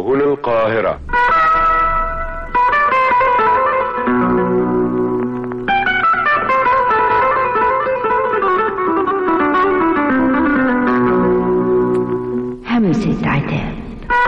سبل القاهرة همسة عتاب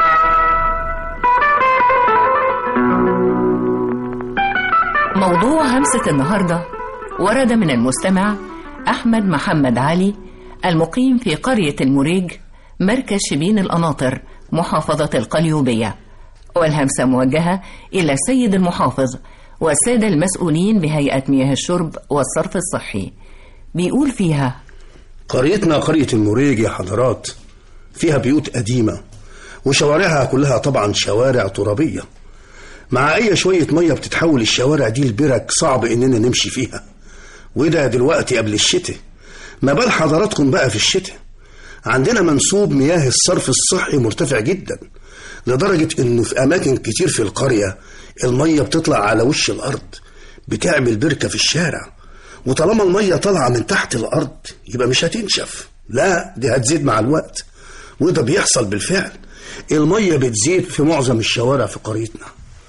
موضوع همسة النهاردة ورد من المستمع أحمد محمد علي المقيم في قرية المريج مركز شبين القناطر محافظة القليوبية والهمسة موجهة إلى السيد المحافظ والسادة المسؤولين بهيئة مياه الشرب والصرف الصحي بيقول فيها قريتنا قرية المريج يا حضرات فيها بيوت قديمة وشوارعها كلها طبعا شوارع ترابية مع أي شوية مية بتتحول الشوارع دي لبرك صعب إننا نمشي فيها وده دلوقتي قبل الشتاء ما بال حضراتكم بقى في الشتاء عندنا منسوب مياه الصرف الصحي مرتفع جدا لدرجة إنه في أماكن كتير في القرية المية بتطلع على وش الأرض بتعمل بركة في الشارع وطالما المية طالعة من تحت الأرض يبقى مش هتنشف لا دي هتزيد مع الوقت وده بيحصل بالفعل المية بتزيد في معظم الشوارع في قريتنا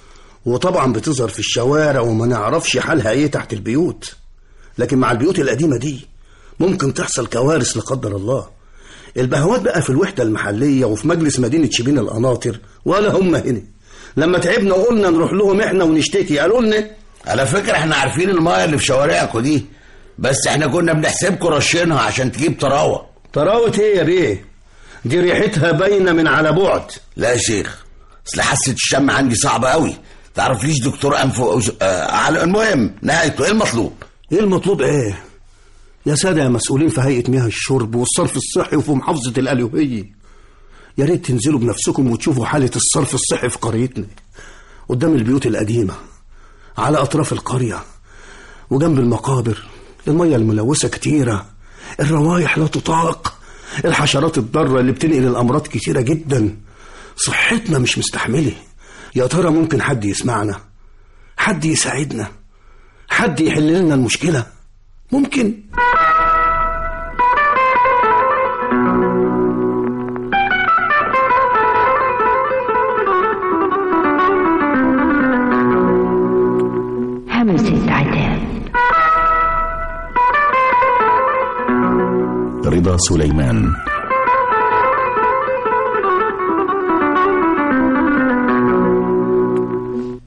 وطبعا بتظهر في الشوارع وما نعرفش حالها ايه تحت البيوت لكن مع البيوت القديمة دي ممكن تحصل كوارث لا قدر الله البهوات بقى في الوحدة المحلية وفي مجلس مدينة شبين القناطر ولا هم هنا لما تعبنا وقلنا نروح لهم احنا ونشتكي قالوا لنا على فكرة احنا عارفين المايه اللي في شوارعكم دي بس احنا كنا بنحسبكم رشينها عشان تجيب طراوة طراوة ايه يا بيه دي ريحتها باينة من على بعد لا يا شيخ اصل حاسة الشم عندي صعبة قوي تعرفليش دكتور انف وأز- آه على المهم نهايته ايه المطلوب ايه المطلوب ايه يا سادة يا مسؤولين في هيئة مياه الشرب والصرف الصحي وفي محافظة القليوبية يا ريت تنزلوا بنفسكم وتشوفوا حالة الصرف الصحي في قريتنا قدام البيوت القديمة على أطراف القرية وجنب المقابر المية الملوثة كتيرة الروايح لا تطاق الحشرات الضارة اللي بتنقل الأمراض كتيرة جدا صحتنا مش مستحملة يا ترى ممكن حد يسمعنا حد يساعدنا حد يحل لنا المشكلة ممكن همسة عتاب رضا سليمان